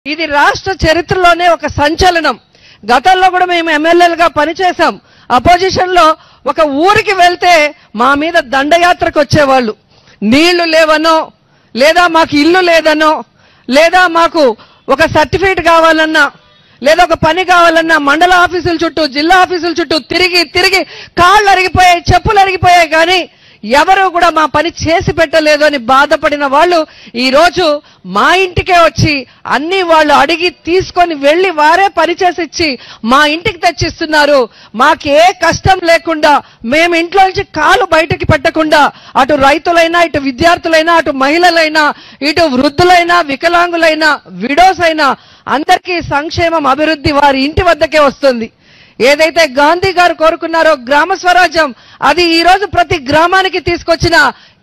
ఇది రాష్ట్ర చరిత్రలోనే ఒక సంచలనం గతంలో కూడా మేము ఎమ్మెల్యేలుగా పనిచేశాం అపోజిషన్ లో ఒక ఊరికి వెళ్తే మా మీద దండయాత్రకు వచ్చేవాళ్ళు నీళ్లు లేవనో లేదా మాకు ఇల్లు లేదనో లేదా మాకు ఒక సర్టిఫికేట్ కావాలన్నా లేదా ఒక పని కావాలన్నా మండల ఆఫీసుల చుట్టూ జిల్లా ఆఫీసుల చుట్టూ తిరిగి తిరిగి కాళ్ళు అరిగిపోయాయి చెప్పులు అరిగిపోయాయి కానీ ఎవరు కూడా మా పని చేసి పెట్టలేదు అని బాధపడిన వాళ్ళు ఈ రోజు మా ఇంటికే వచ్చి అన్ని వాళ్ళు అడిగి తీసుకొని వెళ్లి వారే పని చేసి ఇచ్చి మా ఇంటికి తెచ్చిస్తున్నారు మాకే కష్టం లేకుండా మేము ఇంట్లో నుంచి కాలు బయటకి పెట్టకుండా అటు రైతులైనా ఇటు విద్యార్థులైనా అటు మహిళలైనా ఇటు వృద్ధులైనా వికలాంగులైనా విడోస్ అయినా అందరికీ సంక్షేమం అభివృద్ధి వారి ఇంటి వద్దకే వస్తుంది ఏదైతే గాంధీ గారు కోరుకున్నారో గ్రామ స్వరాజ్యం అది ఈ రోజు ప్రతి గ్రామానికి తీసుకొచ్చిన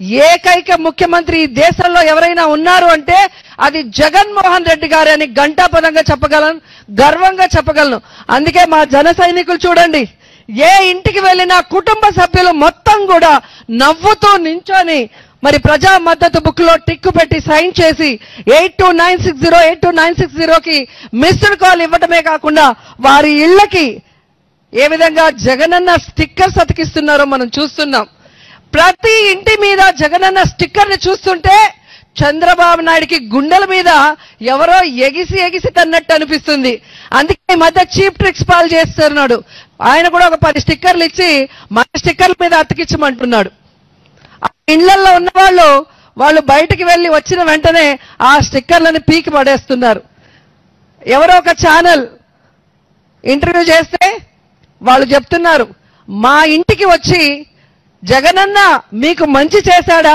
ఏకైక ముఖ్యమంత్రి ఈ దేశంలో ఎవరైనా ఉన్నారు అంటే అది జగన్మోహన్ రెడ్డి గారు అని ఘంటాపదంగా చెప్పగలను గర్వంగా చెప్పగలను అందుకే మా జన సైనికులు చూడండి ఏ ఇంటికి వెళ్ళినా కుటుంబ సభ్యులు మొత్తం కూడా నవ్వుతూ నించొని మరి ప్రజా మద్దతు బుక్ లో టిక్కు పెట్టి సైన్ చేసి eight two nine six zero eight two nine six జీరోకి మిస్డ్ కాల్ ఇవ్వటమే కాకుండా వారి ఇళ్లకి ఏ విధంగా జగనన్న స్టిక్కర్స్ అతికిస్తున్నారో మనం చూస్తున్నాం ప్రతి ఇంటి మీద జగనన్న స్టిక్కర్ ని చూస్తుంటే చంద్రబాబు నాయుడికి గుండెల మీద ఎవరో ఎగిసి ఎగిసి తన్నట్టు అనిపిస్తుంది అందుకే ఈ మధ్య చీప్ ట్రిక్స్ పాలు చేస్తున్నాడు ఆయన కూడా ఒక పది స్టిక్కర్లు ఇచ్చి మన స్టిక్కర్ల మీద అతికించమంటున్నాడు ఆ ఇళ్లలో ఉన్న వాళ్ళు వాళ్ళు బయటికి వెళ్లి వచ్చిన వెంటనే ఆ స్టిక్కర్లని పీకి పడేస్తున్నారు ఎవరో ఒక ఛానల్ ఇంటర్వ్యూ చేస్తే వాళ్ళు చెప్తున్నారు మా ఇంటికి వచ్చి జగనన్న మీకు మంచి చేశాడా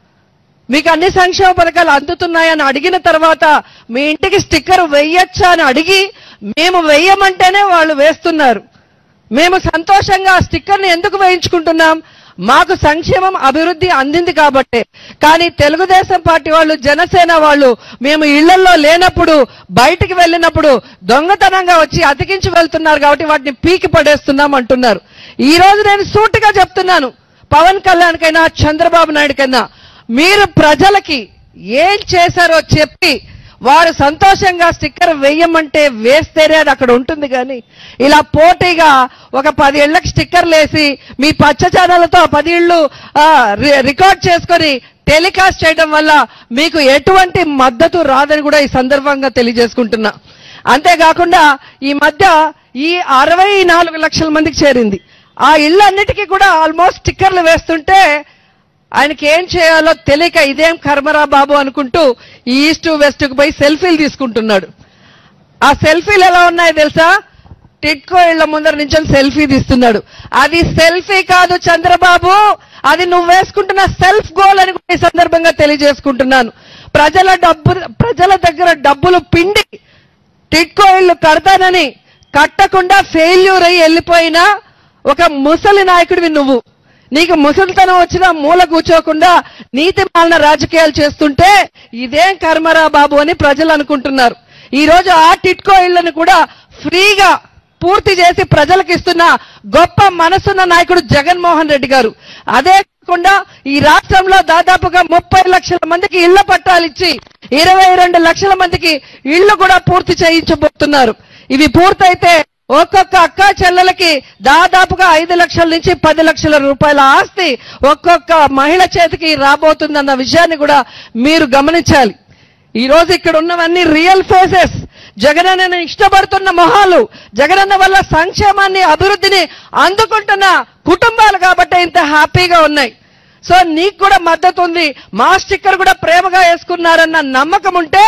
మీకు అన్ని సంక్షేమ పథకాలు అందుతున్నాయని అడిగిన తర్వాత మీ ఇంటికి స్టిక్కర్ వెయ్యొచ్చా అని అడిగి మేము వెయ్యమంటేనే వాళ్ళు వేస్తున్నారు మేము సంతోషంగా ఆ స్టిక్కర్ని ఎందుకు వేయించుకుంటున్నాం మాకు సంక్షేమం అభివృద్ధి అందింది కాబట్టే కానీ తెలుగుదేశం పార్టీ వాళ్ళు జనసేన వాళ్ళు మేము ఇళ్లలో లేనప్పుడు బయటికి వెళ్ళినప్పుడు దొంగతనంగా వచ్చి అతికించి వెళ్తున్నారు కాబట్టి వాటిని పీకి పడేస్తున్నాం అంటున్నారు ఈ రోజు నేను సూటిగా చెప్తున్నాను పవన్ కళ్యాణ్కైనా చంద్రబాబు నాయుడుకైనా మీరు ప్రజలకి ఏం చేశారో చెప్పి వారు సంతోషంగా స్టిక్కర్ వేయమంటే వేస్తేనే అది అక్కడ ఉంటుంది కానీ ఇలా పోటీగా ఒక పది ఇళ్లకు స్టిక్కర్లు వేసి మీ పచ్చ ఛానళ్లతో ఆ పది ఇళ్ళు ఆ, రి- రికార్డ్ చేసుకొని టెలికాస్ట్ చేయడం వల్ల మీకు ఎటువంటి మద్దతు రాదని కూడా ఈ సందర్భంగా తెలియజేసుకుంటున్నా అంతేకాకుండా ఈ మధ్య ఈ అరవై నాలుగు లక్షల మందికి చేరింది ఆ ఇళ్ళన్నిటికీ కూడా ఆల్మోస్ట్ స్టిక్కర్లు వేస్తుంటే ఆయనకి ఏం చేయాలో తెలియక ఇదేం కర్మరా బాబు అనుకుంటూ ఈ ఈస్ట్ వెస్ట్ కు పోయి సెల్ఫీలు తీసుకుంటున్నాడు ఆ సెల్ఫీలు ఎలా ఉన్నాయో తెలుసా టిట్కో ఇళ్ల ముందర నుంచి సెల్ఫీ తీస్తున్నాడు అది సెల్ఫీ కాదు చంద్రబాబు అది నువ్వు వేసుకుంటున్న సెల్ఫ్ గోల్ అని కూడా ఈ సందర్భంగా తెలియజేసుకుంటున్నాను ప్రజల డబ్బు ప్రజల దగ్గర డబ్బులు పిండి టిట్కో ఇళ్ళు కడతానని కట్టకుండా ఫెయిల్యూర్ అయ్యి వెళ్ళిపోయిన ఒక ముసలి నాయకుడివి నువ్వు నీకు ముసలితనం వచ్చినా మూల కూర్చోకుండా నీతి మాలిన రాజకీయాలు చేస్తుంటే ఇదేం కర్మరా బాబు అని ప్రజలు అనుకుంటున్నారు ఈ రోజు ఆ టిట్కో ఇళ్లను కూడా ఫ్రీగా పూర్తి చేసి ప్రజలకు ఇస్తున్న గొప్ప మనసున్న నాయకుడు జగన్మోహన్ రెడ్డి గారు అదే కాకుండా ఈ రాష్ట్రంలో దాదాపుగా ముప్పై లక్షల మందికి ఇళ్ల పట్టాలు ఇచ్చి ఇరవై రెండు లక్షల మందికి ఇళ్లు కూడా పూర్తి చేయించబోతున్నారు ఇవి పూర్తయితే ఒక్కొక్క అక్క చెల్లెలకి దాదాపుగా ఐదు లక్షల నుంచి పది లక్షల రూపాయల ఆస్తి ఒక్కొక్క మహిళ చేతికి రాబోతుందన్న విషయాన్ని కూడా మీరు గమనించాలి ఈ రోజు ఇక్కడ ఉన్నవన్నీ రియల్ ఫేసెస్ జగనన్నని ఇష్టపడుతున్న మొహాలు జగనన్న వల్ల సంక్షేమాన్ని అభివృద్ధిని అందుకుంటున్న కుటుంబాలు కాబట్టి ఇంత హ్యాపీగా ఉన్నాయి సో నీకు కూడా మద్దతు ఉంది మా స్టిక్కర్ కూడా ప్రేమగా వేసుకున్నారన్న నమ్మకం ఉంటే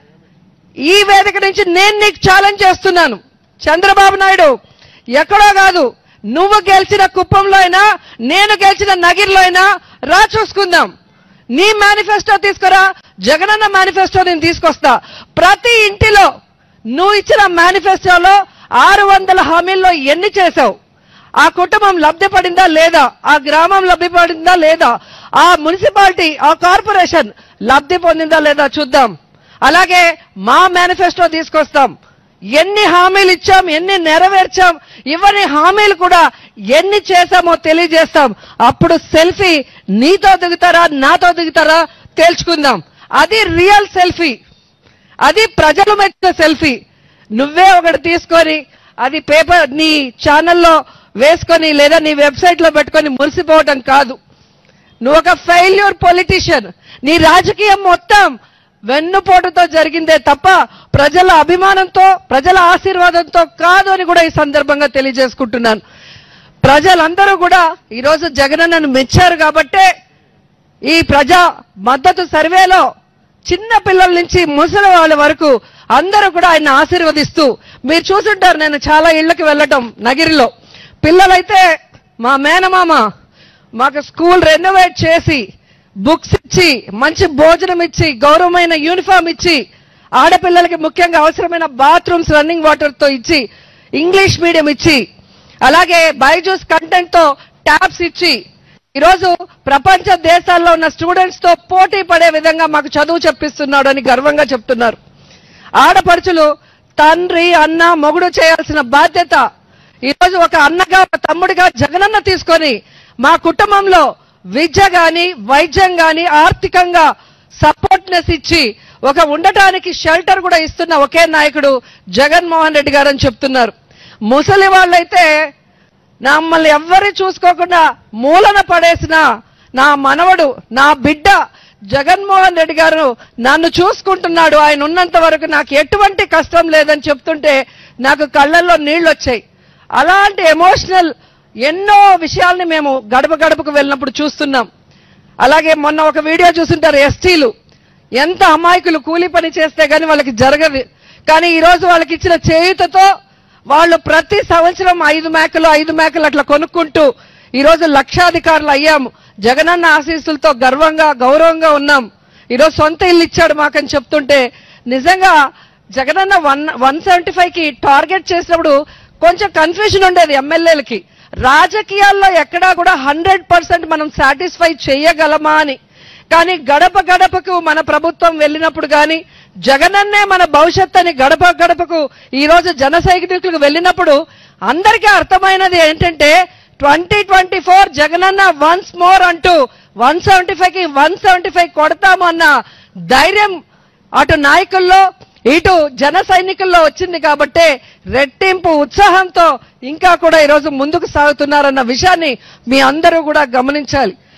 ఈ వేదిక నుంచి నేను నీకు ఛాలెంజ్ చేస్తున్నాను చంద్రబాబు నాయుడు ఎక్కడో కాదు నువ్వు గెలిచిన కుప్పంలో అయినా నేను గెలిచిన నగిరిలో అయినా రా చూసుకుందాం నీ మేనిఫెస్టో తీసుకురా జగనన్న మేనిఫెస్టో నేను తీసుకొస్తా ప్రతి ఇంటిలో నువ్వు ఇచ్చిన మేనిఫెస్టోలో ఆరు వందల హామీల్లో ఎన్ని చేశావు ఆ కుటుంబం లబ్ధి పడిందా లేదా ఆ గ్రామం లబ్ధి పడిందా లేదా ఆ మున్సిపాలిటీ ఆ కార్పొరేషన్ లబ్ధి పొందిందా లేదా చూద్దాం అలాగే మా మేనిఫెస్టో తీసుకొస్తాం ఎన్ని హామీలు ఇచ్చాం ఎన్ని నెరవేర్చాం ఇవన్నీ హామీలు కూడా ఎన్ని చేశామో తెలియజేస్తాం అప్పుడు సెల్ఫీ నీతో దిగుతారా నాతో దిగుతారా తేల్చుకుందాం అది రియల్ సెల్ఫీ అది ప్రజలు మెచ్చిన సెల్ఫీ నువ్వే ఒకటి తీసుకొని అది పేపర్ నీ ఛానల్లో వేసుకొని లేదా నీ వెబ్సైట్ లో పెట్టుకొని మురిసిపోవటం కాదు నువ్వు ఒక ఫెయిల్యూర్ పొలిటీషియన్ నీ రాజకీయం మొత్తం వెన్నుపోటుతో జరిగిందే తప్ప ప్రజల అభిమానంతో ప్రజల ఆశీర్వాదంతో కాదు అని కూడా ఈ సందర్భంగా తెలియజేసుకుంటున్నాను ప్రజలందరూ కూడా ఈరోజు జగనన్నను మెచ్చారు కాబట్టే ఈ ప్రజా మద్దతు సర్వేలో చిన్న పిల్లల నుంచి ముసలి వాళ్ళ వరకు అందరూ కూడా ఆయన ఆశీర్వదిస్తూ మీరు చూసుంటారు నేను చాలా ఇళ్లకు వెళ్ళటం నగిరిలో పిల్లలైతే మా మేనమామ మాకు స్కూల్ రెనోవేట్ చేసి బుక్స్ ఇచ్చి మంచి భోజనం ఇచ్చి గౌరవమైన యూనిఫామ్ ఇచ్చి ఆడపిల్లలకి ముఖ్యంగా అవసరమైన బాత్రూమ్స్ రన్నింగ్ వాటర్ తో ఇచ్చి ఇంగ్లీష్ మీడియం ఇచ్చి అలాగే బైజూస్ కంటెంట్ తో ట్యాబ్స్ ఇచ్చి ఈరోజు ప్రపంచ దేశాల్లో ఉన్న స్టూడెంట్స్ తో పోటీ పడే విధంగా మాకు చదువు చెప్పిస్తున్నాడు అని గర్వంగా చెప్తున్నారు ఆడపడుచులు తండ్రి అన్న మొగుడు చేయాల్సిన బాధ్యత ఈరోజు ఒక అన్నగా ఒక తమ్ముడిగా జగనన్న తీసుకొని మా కుటుంబంలో విద్య గాని వైద్యం గాని ఆర్థికంగా సపోర్ట్నెస్ ఇచ్చి ఒక ఉండటానికి షెల్టర్ కూడా ఇస్తున్న ఒకే నాయకుడు జగన్మోహన్ రెడ్డి గారు అని చెప్తున్నారు ముసలి వాళ్ళైతే మమ్మల్ని ఎవ్వరి చూసుకోకుండా మూలన పడేసిన నా మనవడు నా బిడ్డ జగన్మోహన్ రెడ్డి గారు నన్ను చూసుకుంటున్నాడు ఆయన ఉన్నంత వరకు నాకు ఎటువంటి కష్టం లేదని చెప్తుంటే నాకు కళ్ళల్లో నీళ్లు వచ్చాయి అలాంటి ఎమోషనల్ ఎన్నో విషయాల్ని మేము గడప గడపకు వెళ్ళినప్పుడు చూస్తున్నాం అలాగే మొన్న ఒక వీడియో చూస్తుంటారు ఎస్టీలు ఎంత అమాయకులు కూలి పని చేస్తే గానీ వాళ్ళకి జరగదు కానీ ఈ రోజు వాళ్ళకి ఇచ్చిన చేయుతతో వాళ్ళు ప్రతి సంవత్సరం ఐదు మేకలు ఐదు మేకలు అట్లా కొనుక్కుంటూ ఈ రోజు లక్షాధికారులు అయ్యాము జగనన్న ఆశీస్సులతో గర్వంగా గౌరవంగా ఉన్నాం ఈరోజు సొంత ఇల్లు ఇచ్చాడు మాకని చెప్తుంటే నిజంగా Jagananna one one seventy five కి టార్గెట్ చేసినప్పుడు కొంచెం కన్ఫ్యూజన్ ఉండేది ఎమ్మెల్యేలకి రాజకీయాల్లో ఎక్కడా కూడా హండ్రెడ్ పర్సెంట్ మనం సాటిస్ఫై చేయగలమా అని కానీ గడప గడపకు మన ప్రభుత్వం వెళ్ళినప్పుడు గాని జగనన్నే మన భవిష్యత్ అని గడప గడపకు ఈ రోజు జన సైనికులకు వెళ్ళినప్పుడు అందరికీ అర్థమైనది ఏంటంటే twenty twenty four Jagananna once more అంటూ వన్ సెవెంటీ ఫైవ్ కి వన్ సెవెంటీ ఫైవ్ కొడతాము అన్న ధైర్యం అటు నాయకుల్లో ఇటు జన సైనికుల్లో వచ్చింది కాబట్టే రెట్టింపు ఉత్సాహంతో ఇంకా కూడా ఈరోజు ముందుకు సాగుతున్నారన్న విషయాన్ని మీ అందరూ కూడా గమనించాలి